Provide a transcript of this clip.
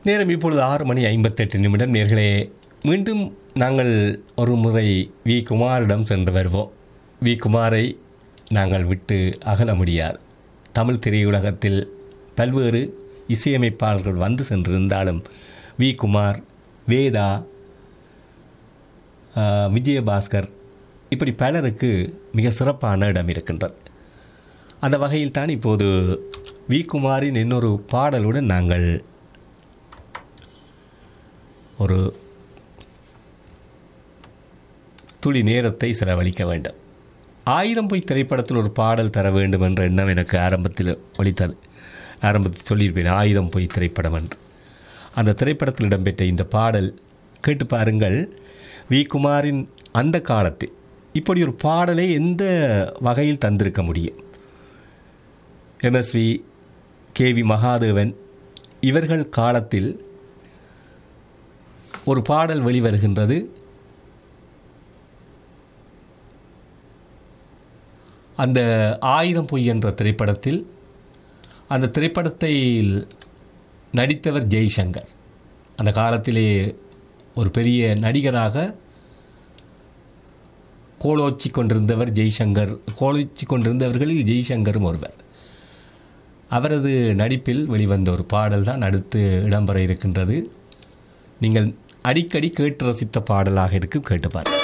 நேரம் இப்பொழுது ஆறு மணி ஐம்பத்தெட்டு நிமிடம் நேர்களே மீண்டும் நாங்கள் ஒரு முறை வி குமாரிடம் சென்று வருவோம் வி குமாரை நாங்கள் விட்டு அகல முடியாது தமிழ் திரையுலகத்தில் பல்வேறு இசையமைப்பாளர்கள் வந்து சென்றிருந்தாலும் வி குமார் வேதா ஆஹ், விஜயபாஸ்கர் இப்படி பலருக்கு மிக சிறப்பான இடம் இருக்கின்றது அந்த வகையில் தான் இப்போது வி குமாரின் இன்னொரு பாடலுடன் நாங்கள் ஒரு துளி நேரத்தை செலவழிக்க வேண்டும் ஆயிரம் பொய் திரைப்படத்தில் ஒரு பாடல் தர வேண்டும் என்ற எண்ணம் எனக்கு ஆரம்பத்தில் ஒலித்தது ஆரம்பத்தில் சொல்லியிருப்பேன் ஆயிரம் பொய் திரைப்படம் என்று அந்த திரைப்படத்தில் இடம்பெற்ற இந்த பாடல் கேட்டு பாருங்கள் வி குமாரின் அந்த காலத்தில் இப்படி ஒரு பாடலை எந்த வகையில் தந்திருக்க முடியும் எம்எஸ்வி கே வி மகாதேவன் இவர்கள் காலத்தில் ஒரு பாடல் வெளிவருகின்றது அந்த ஆயிரம் பொய் என்ற திரைப்படத்தில் அந்த திரைப்படத்தில் நடித்தவர் ஜெய்சங்கர் அந்த காலத்திலே ஒரு பெரிய நடிகராக கோலோச்சி கொண்டிருந்தவர் ஜெய்சங்கர் கோலோச்சி கொண்டிருந்தவர்களில் ஜெய்சங்கரும் ஒருவர் அவரது நடிப்பில் வெளிவந்த ஒரு பாடல் தான் அடுத்து இடம்பெற இருக்கின்றது நீங்கள் அடிக்கடி கேட்டு ரசித்த பாடலாக இருக்கும் கேட்டு பாருங்கள்